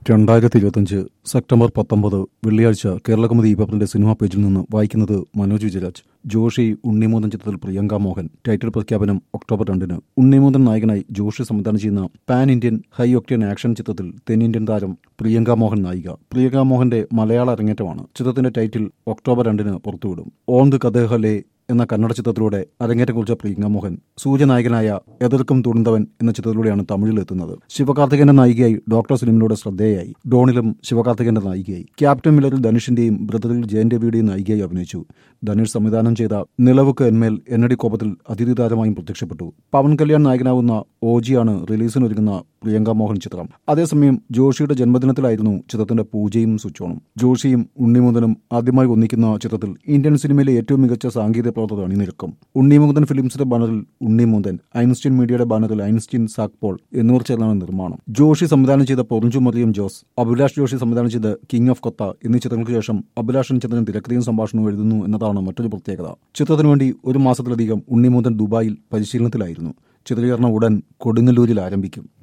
രണ്ടായിരത്തി ഇരുപത്തിയഞ്ച് സെപ്റ്റംബർ പത്തൊമ്പത് വെള്ളിയാഴ്ച കേരളകൗമുദി പേപ്പറിന്റെ സിനിമാ പേജിൽ നിന്ന് വായിക്കുന്നത് മനോജ് വിജയരാജ് ജോഷി ഉണ്ണിമൂതൻ ചിത്രത്തിൽ പ്രിയങ്ക മോഹൻ ടൈറ്റിൽ പ്രഖ്യാപനം ഒക്ടോബർ രണ്ടിന് ഉണ്ണിമൂതൻ നായകനായി ജോഷി സംവിധാനം ചെയ്യുന്ന pan Indian high octane action ചിത്രത്തിൽ തെന്നിന്ത്യൻ താരം പ്രിയങ്ക മോഹൻ നായിക പ്രിയങ്ക മോഹന്റെ മലയാള അരങ്ങേറ്റമാണ് ചിത്രത്തിന്റെ ടൈറ്റിൽ ഒക്ടോബർ രണ്ടിന് പുറത്തുവിടും ഓൺ ദി കഥേഹലെ എന്ന കന്നഡ ചിത്രത്തിലൂടെ അരങ്ങേറ്റം കുറിച്ച പ്രിയങ്ക മോഹൻ സൂര്യനായകനായ എതിർക്കും തുണിന്തവൻ എന്ന ചിത്രത്തിലൂടെയാണ് തമിഴിലെത്തുന്നത് ശിവകാർത്തികന്റെ നായികയായി ഡോക്ടർ ഫിലിമിലൂടെ ശ്രദ്ധേയായി ഡോണിലും ശിവകാർത്തികന്റെ നായികയായി ക്യാപ്റ്റൻ മില്ലറിൽ ധനുഷിന്റെയും ബ്രദറിൽ ജയൻ രവിയുടെയും നായികയായി അഭിനയിച്ചു ധനുഷ് സംവിധാനം ചെയ്ത നിലവുക്ക് എന്മേൽ എന്നടി കോപത്തിൽ അതിഥി താരമായും പ്രത്യക്ഷപ്പെട്ടു പവൻ കല്യാൺ നായകനാവുന്ന ഓജിയാണ് റിലീസിനൊരുങ്ങുന്ന പ്രിയങ്ക മോഹൻ ചിത്രം അതേസമയം ജോഷിയുടെ ജന്മദിനത്തിലായിരുന്നു ചിത്രത്തിന്റെ പൂജയും സ്വിച്ച് ജോഷിയും ഉണ്ണിമുതനും ആദ്യമായി ഒന്നിക്കുന്ന ചിത്രത്തിൽ ഇന്ത്യൻ സിനിമയിലെ ഏറ്റവും മികച്ച സാങ്കേതിക പ്രവർത്തകർ അണിനിരക്കും ഉണ്ണിമുതൻ ഫിലിംസിന്റെ ബാനറിൽ ഉണ്ണിമുതൻ ഐൻസ്റ്റീൻ മീഡിയയുടെ ബാനറിൽ ഐൻസ്റ്റീൻ സാക്പോൾ എന്നിവർ ചേർന്നാണ് നിർമ്മാണം ജോഷി സംവിധാനം ചെയ്ത പൊറിഞ്ചു മറിയം ജോസ് അഭിലാഷ് ജോഷി സംവിധാനം ചെയ്ത കിങ് ഓഫ് കൊത്ത എന്നീ ചിത്രങ്ങൾക്ക് ശേഷം അഭിലാഷൻ ചന്ദ്രൻ തിരക്കഥയും സംഭാഷണവും എഴുതുന്നു എന്നതാണ് മറ്റൊരു പ്രത്യേകത ചിത്രത്തിനു വേണ്ടി ഒരു മാസത്തിലധികം ഉണ്ണിമുതൻ ദുബായിൽ പരിശീലനത്തിലായിരുന്നു ചിത്രീകരണം ഉടൻ കൊടുങ്ങല്ലൂരിൽ ആരംഭിക്കും